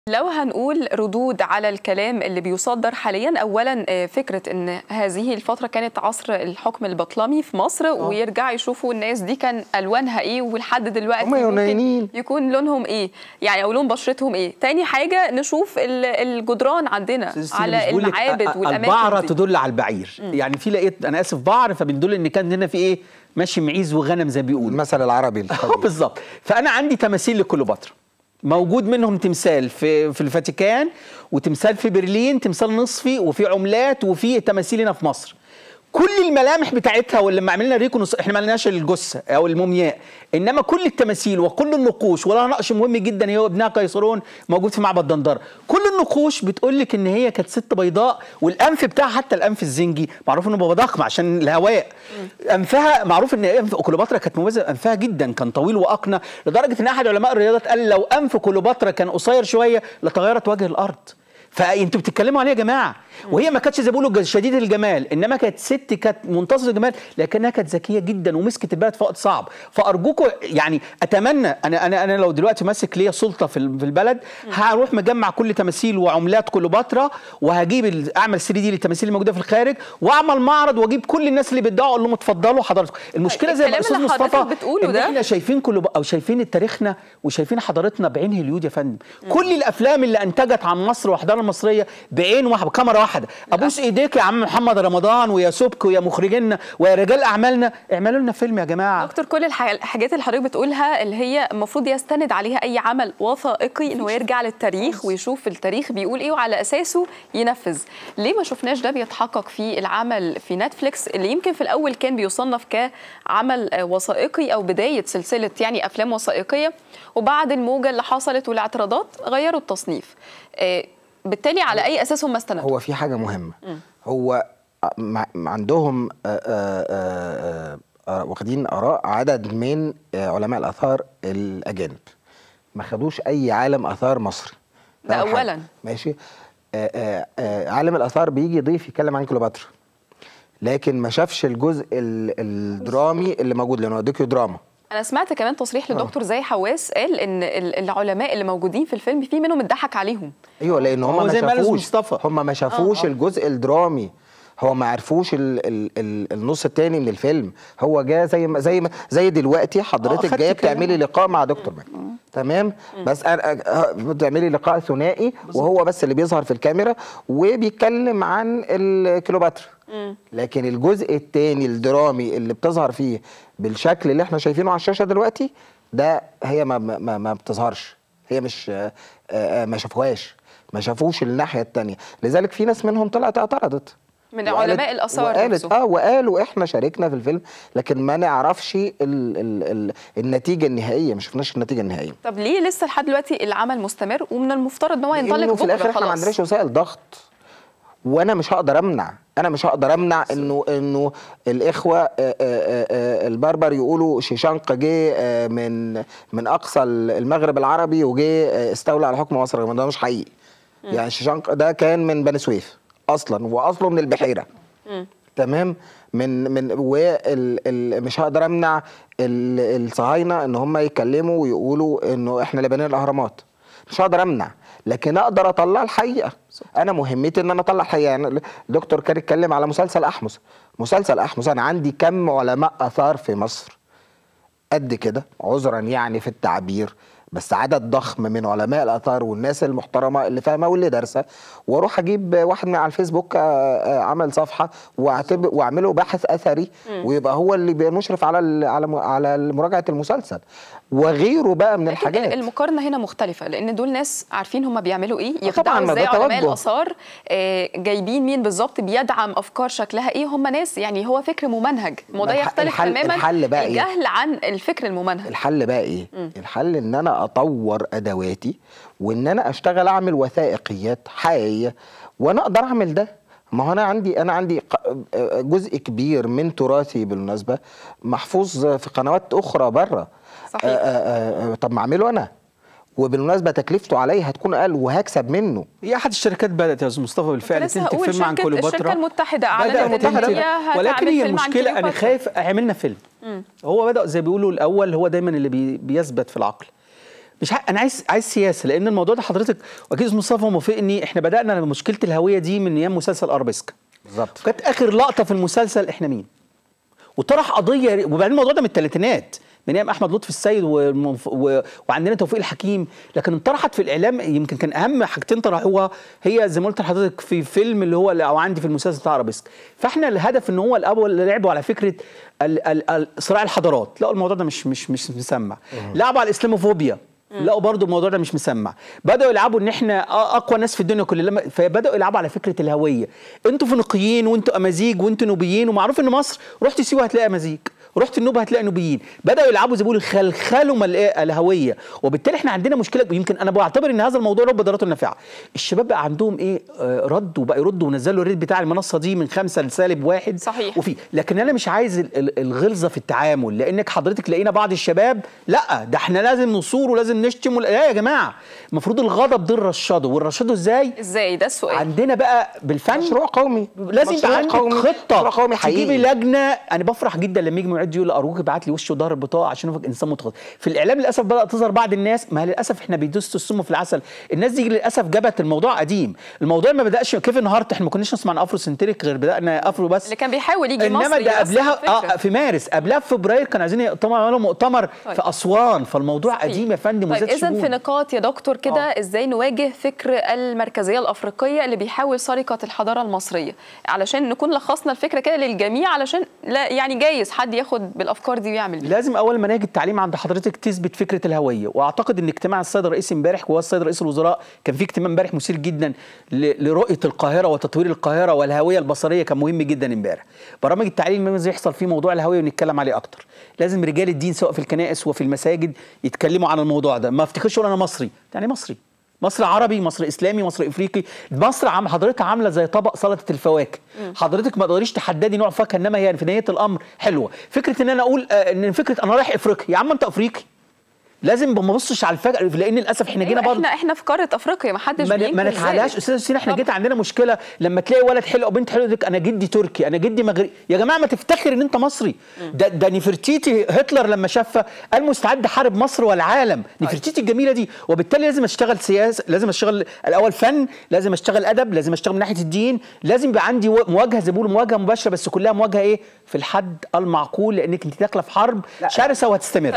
لو هنقول ردود على الكلام اللي بيصدر حاليا اولا فكره ان هذه الفتره كانت عصر الحكم البطلمي في مصر أوه. ويرجعوا يشوفوا الناس دي كان الوانها ايه ولحد دلوقتي ممكن يكون لونهم ايه يعني او لون بشرتهم ايه تاني حاجه نشوف الجدران عندنا على المعابد والاماكن البعره دي. تدل على البعير م. يعني في لقيت انا اسف بعر فبندل ان كان هنا في ايه ماشي معيز وغنم زي بيقولوا المثل العربي بالظبط فانا عندي تماثيل لكليوباترا موجود منهم تمثال في في الفاتيكان وتمثال في برلين تمثال نصفي وفي عملات وفي تماثيل هنا في مصر كل الملامح بتاعتها ولما عملنا ريكونس احنا ما لناش الجثه او المومياء انما كل التماثيل وكل النقوش ولها نقش مهم جدا هي وابنها قيصرون موجود في معبد دندره كل النقوش بتقول لك ان هي كانت ست بيضاء والانف بتاعها حتى الانف الزنجي معروف انه بابا ضخم عشان الهواء انفها معروف ان انف كليوباترا كانت مميزه انفها جدا كان طويل واقنى لدرجه ان احد علماء الرياضات قال لو انف كليوباترا كان قصير شويه لتغيرت وجه الارض فانتوا بتتكلموا عليها يا جماعه وهي ما كانتش زي بيقولوا شديده الجمال انما كانت ست كانت منتصفه الجمال لكنها كانت ذكيه جدا ومسكت البلد في وقت صعب فارجوكم يعني اتمنى انا انا انا لو دلوقتي ماسك ليا سلطه في البلد هروح مجمع كل تماثيل وعملات كليوباترا وهجيب اعمل 3 دي للتماثيل الموجوده في الخارج واعمل معرض واجيب كل الناس اللي بيدعوا اقول لهم اتفضلوا حضراتكم المشكله زي ما الاستاذ مصطفى ان احنا شايفين كل او شايفين تاريخنا وشايفين حضارتنا بعين هوليود يا فندم كل الافلام اللي انتجت عن مصر والحضاره المصريه بعين واحده بكاميرا واحده ابوس ايديك يا عم محمد رمضان ويا سبك ويا مخرجينا ويا رجال اعمالنا اعملوا لنا فيلم يا جماعه دكتور كل الحاجات اللي حضرتك بتقولها اللي هي المفروض يستند عليها اي عمل وثائقي ان هو يرجع للتاريخ ويشوف التاريخ بيقول ايه وعلى اساسه ينفذ ليه ما شفناش ده بيتحقق في العمل في نتفليكس اللي يمكن في الاول كان بيصنف كعمل وثائقي او بدايه سلسله يعني افلام وثائقيه وبعد الموجه اللي حصلت والاعتراضات غيروا التصنيف بالتالي على اي اساس هم استندوا هو في حاجه مهمه م. هو عندهم آآ آآ واخدين اراء عدد من علماء الاثار الاجانب ما خدوش اي عالم اثار مصري ده اولا ماشي آآ عالم الاثار بيجي يضيف يتكلم عن كليوباترا لكن ما شافش الجزء الدرامي اللي موجود لانه دوكيو دراما انا سمعت كمان تصريح لدكتور زي حواس قال ان العلماء اللي موجودين في الفيلم في منهم اتضحك عليهم ايوه لان هم ما شافوش هم ما شافوش الجزء الدرامي هو ما عرفوش ال ال ال النص الثاني من الفيلم هو جه زي ما زي ما زي دلوقتي حضرتك جايه بتعملي لقاء مع دكتور مجدي تمام بس انا بتعملي لقاء ثنائي وهو بس اللي بيظهر في الكاميرا وبيتكلم عن الكليوباترا لكن الجزء الثاني الدرامي اللي بتظهر فيه بالشكل اللي احنا شايفينه على الشاشه دلوقتي ده هي ما ما, ما بتظهرش هي مش ما شافوهاش ما شافوش الناحيه الثانيه لذلك في ناس منهم طلعت اعترضت من علماء الاثار وقالت اه وقالوا احنا شاركنا في الفيلم لكن ما نعرفش ال ال ال النتيجه النهائيه ما شفناش النتيجه النهائيه طب ليه لسه لحد دلوقتي العمل مستمر ومن المفترض ان هو ينطلق في الاخر احنا ما عندناش وسائل ضغط وانا مش هقدر امنع انا مش هقدر امنع انه انه الاخوه آآ آآ البربر يقولوا شيشانق جه من من اقصى المغرب العربي وجه استولى على حكم مصر ده مش حقيقي يعني شيشانق ده كان من بني سويف اصلا واصله من البحيره م. تمام من من وال مش هقدر امنع الصهاينه ان هم يتكلموا ويقولوا انه احنا اللي بنينا الاهرامات مش هقدر امنع لكن اقدر اطلع الحقيقه انا مهمتي ان انا اطلع الحقيقه يعني الدكتور كان اتكلم على مسلسل احمس مسلسل احمس انا عندي كم علماء اثار في مصر قد كده عذرا يعني في التعبير بس عدد ضخم من علماء الاثار والناس المحترمه اللي فاهمه واللي دارسه واروح اجيب واحد من على الفيسبوك عمل صفحه واعمله باحث اثري ويبقى هو اللي مشرف على على على مراجعه المسلسل وغيره بقى من الحاجات المقارنه هنا مختلفه لان دول ناس عارفين هم بيعملوا ايه يخدعوا ازاي علماء الاثار جايبين مين بالظبط بيدعم افكار شكلها ايه هم ناس يعني هو فكر ممنهج الموضوع يختلف الحل تماما الحل بقى الجهل إيه؟ عن الفكر الممنهج الحل بقى ايه م. الحل ان انا اطور ادواتي وان انا اشتغل اعمل وثائقيات حقيقيه وانا اقدر اعمل ده ما هو انا عندي انا عندي جزء كبير من تراثي بالمناسبه محفوظ في قنوات اخرى بره صحيح طب ما اعمله انا وبالمناسبه تكلفته عليا هتكون اقل وهكسب منه هي احد الشركات بدات يا استاذ مصطفى بالفعل تنتج فيلم عن كليوباترا الشركه المتحده اعلنت ان هي ولكن هي المشكله انا خايف عملنا فيلم مم. هو بدا زي بيقولوا الاول هو دايما اللي بي بيثبت في العقل مش ع... انا عايز عايز سياسه لان الموضوع ده حضرتك واكيد أستاذ مصطفى موافقني احنا بدانا مشكله الهويه دي من ايام مسلسل ارابيسك بالظبط كانت اخر لقطه في المسلسل احنا مين وطرح قضيه وبعدين الموضوع ده من الثلاثينات من ايام احمد لطفي السيد والمنف... و... وعندنا توفيق الحكيم لكن انطرحت في الاعلام يمكن كان اهم حاجتين طرحوها هي زي ما قلت لحضرتك في فيلم اللي هو او عندي في المسلسل بتاع ارابيسك فاحنا الهدف ان هو الاول اللي لعبوا على فكره ال... ال... ال... صراع الحضارات لقوا الموضوع ده مش مش مش مسمع لعبوا على الاسلاموفوبيا لقوا برضو الموضوع ده مش مسمع بداوا يلعبوا ان احنا أ- اقوى ناس في الدنيا كلها لما فبداوا يلعبوا على فكره الهويه انتوا فينيقيين وانتوا امازيغ وانتوا نوبيين ومعروف ان مصر رحت سيوه هتلاقي امازيغ رحت النوبه هتلاقي نوبيين بداوا يلعبوا زي ما بيقولوا يخلخلوا مل- إيه الهويه وبالتالي احنا عندنا مشكله يمكن انا بعتبر ان هذا الموضوع له بدراته النافعه الشباب بقى عندهم ايه آه، رد وبقى يردوا ونزلوا الريت بتاع المنصه دي من خمسه لسالب واحد صحيح. وفي لكن انا مش عايز ال- ال- الغلظه في التعامل لانك حضرتك لقينا بعض الشباب لا ده احنا لازم نصور ولازم نشتم ولا- لا يا جماعه المفروض الغضب ده نرشده ونرشده ازاي ازاي ده السؤال عندنا بقى بالفن مشروع قومي لازم يبقى مشروع عندك قومي. خطه مشروع قومي تجيبي حقيقي لجنه انا بفرح جدا لما يجي معد يقول اروك ابعت لي وش وظهر البطاقه عشان اشوفك انسان متخصص في الاعلام للاسف بدات تظهر بعض الناس ما هي للاسف احنا بيدوسوا السم في العسل الناس دي للاسف جابت الموضوع قديم الموضوع ما بداش كيف النهارده احنا ما كناش نسمع عن افرو سنتريك غير بدانا افرو بس اللي كان بيحاول يجي مصر انما ده يرسخ قبلها الفكرة. اه في مارس قبلها في فبراير كانوا عايزين يعملوا يعملوا مؤتمر طيب. في اسوان فالموضوع صحيح. قديم يا فندم طيب وزاد اذا شهور. في نقاط يا دكتور كده آه. ازاي نواجه فكر المركزيه الافريقيه اللي بيحاول سرقه الحضاره المصريه علشان نكون لخصنا الفكره كده للجميع علشان لا يعني جايز حد ياخد بالافكار دي ويعمل بيها لازم اول مناهج التعليم عند حضرتك تثبت فكره الهويه واعتقد ان اجتماع السيد الرئيس امبارح وهو السيد رئيس الوزراء كان في اجتماع امبارح مثير جدا ل- لرؤيه القاهره وتطوير القاهره والهويه البصريه كان مهم جدا امبارح برامج التعليم لازم يحصل فيه موضوع الهويه ونتكلم عليه اكتر لازم رجال الدين سواء في الكنائس وفي المساجد يتكلموا عن الموضوع ده ما افتكرش اقول انا مصري يعني مصري مصر عربي مصر اسلامي مصر افريقي مصر عم حضرتك عامله زي طبق سلطه الفواكه حضرتك ما تقدريش تحددي نوع فاكهه انما هي في نهايه الامر حلوه فكره ان انا اقول آه، ان فكره انا رايح افريقيا يا عم انت افريقي لازم ما ابصش على الفجأة لان للاسف احنا جينا أيوة برضه احنا احنا في قاره افريقيا ما حدش ما بينكر ما ذلك. نتعلاش استاذ حسين احنا طبعاً. جيت عندنا مشكله لما تلاقي ولد حلو او بنت حلوه يقول لك انا جدي تركي انا جدي مغربي يا جماعه ما تفتخر ان انت مصري ده ده نفرتيتي هتلر لما شافها قال مستعد احارب مصر والعالم نفرتيتي الجميله دي وبالتالي لازم اشتغل سياسه لازم اشتغل الاول فن لازم اشتغل ادب لازم اشتغل من ناحيه الدين لازم يبقى عندي و- مواجهه زي ما بيقولوا مواجهه مباشره بس كلها مواجهه ايه في الحد المعقول لانك انت داخله في حرب شرسه وهتستمر